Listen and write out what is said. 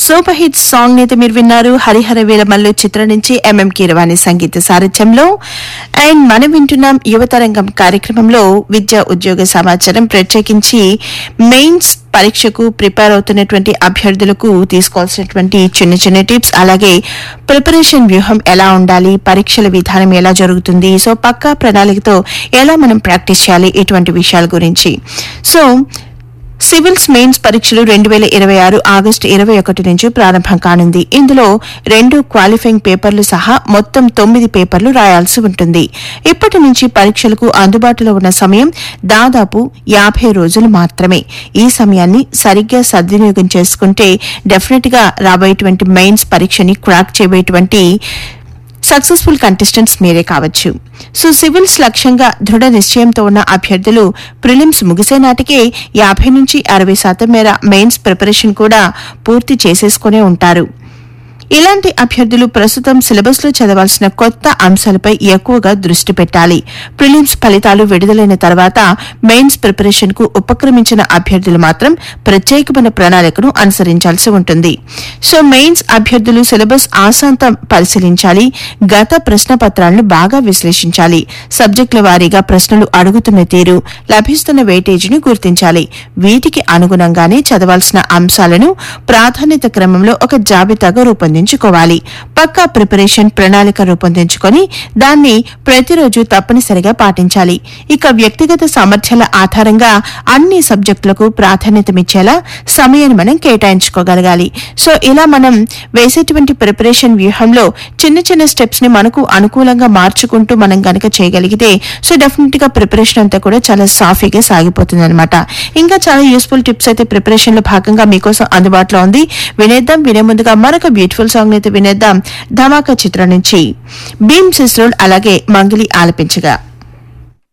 super hit song అయితే మీరు విన్నారు హరిహర వీరమల్లు చిత్రం నుంచి ఎంఎం కీరవాణి సంగీత సారథ్యంలో అండ్ మనం వింటున్నాం యువతరంగం కార్యక్రమంలో విద్యా ఉద్యోగ సమాచారం ప్రత్యేకించి మెయిన్స్ పరీక్షకు ప్రిపేర్ అవుతున్నటువంటి అభ్యర్థులకు తీసుకోవాల్సినటువంటి చిన్న చిన్న టిప్స్ అలాగే ప్రిపరేషన్ వ్యూహం ఎలా ఉండాలి పరీక్షల విధానం ఎలా జరుగుతుంది సో పక్కా ప్రణాళికతో ఎలా మనం ప్రాక్టీస్ చేయాలి ఇటువంటి విషయాల గురించి సో సివిల్స్ మెయిన్స్ పరీక్షలు రెండు వేల ఇరవై ఆరు ఆగస్టు ఇరవై ఒకటి నుంచి ప్రారంభం కానుంది ఇందులో రెండు క్వాలిఫైయింగ్ పేపర్లు సహా మొత్తం తొమ్మిది పేపర్లు రాయాల్సి ఉంటుంది ఇప్పటి నుంచి పరీక్షలకు అందుబాటులో ఉన్న సమయం దాదాపు యాభై రోజులు మాత్రమే ఈ సమయాన్ని సరిగ్గా సద్వినియోగం చేసుకుంటే డెఫినెట్ గా రాబోయేటువంటి మెయిన్స్ పరీక్షని క్రాక్ చేయబోయేటువంటి సక్సెస్ఫుల్ కంటెస్టెంట్స్ మీరే కావచ్చు సో సివిల్స్ లక్ష్యంగా దృఢ నిశ్చయంతో ఉన్న అభ్యర్థులు ప్రిలిమ్స్ ముగిసే నాటికే యాభై నుంచి అరవై శాతం మేర మెయిన్స్ ప్రిపరేషన్ కూడా పూర్తి చేసేసుకునే ఉంటారు ఇలాంటి అభ్యర్థులు ప్రస్తుతం సిలబస్ లో చదవాల్సిన కొత్త అంశాలపై ఎక్కువగా దృష్టి పెట్టాలి ప్రిలిమ్స్ ఫలితాలు విడుదలైన తర్వాత మెయిన్స్ ప్రిపరేషన్ కు ఉపక్రమించిన అభ్యర్థులు మాత్రం ప్రత్యేకమైన ప్రణాళికను అనుసరించాల్సి ఉంటుంది సో మెయిన్స్ అభ్యర్థులు సిలబస్ ఆశాంతం పరిశీలించాలి గత ప్రశ్న పత్రాలను బాగా విశ్లేషించాలి సబ్జెక్టుల వారీగా ప్రశ్నలు అడుగుతున్న తీరు లభిస్తున్న వెయిటేజీని గుర్తించాలి వీటికి అనుగుణంగానే చదవాల్సిన అంశాలను ప్రాధాన్యత క్రమంలో ఒక జాబితాగా రూపొందించుకోవాలి పక్కా ప్రిపరేషన్ ప్రణాళిక రూపొందించుకొని దాన్ని ప్రతిరోజు తప్పనిసరిగా పాటించాలి ఇక వ్యక్తిగత సామర్థ్యాల ఆధారంగా అన్ని సబ్జెక్టులకు ప్రాధాన్యతమిచ్చేలా సమయాన్ని మనం కేటాయించుకోగలగాలి సో ఇలా మనం వేసేటువంటి ప్రిపరేషన్ వ్యూహంలో చిన్న చిన్న స్టెప్స్ ని మనకు అనుకూలంగా మార్చుకుంటూ మనం గనక చేయగలిగితే సో డెఫినెట్ గా ప్రిపరేషన్ అంతా కూడా చాలా సాఫీగా సాగిపోతుంది అనమాట ఇంకా చాలా యూస్ఫుల్ టిప్స్ అయితే ప్రిపరేషన్ లో భాగంగా మీకోసం అందుబాటులో ఉంది వినేద్దాం వినే ముందుగా మరొక బ్యూటిఫుల్ సాంగ్ అయితే వినేద్దాం ధమాకా చిత్రం నుంచి భీమ్ సిస్రోల్ అలాగే మంగిలి ఆలపించగా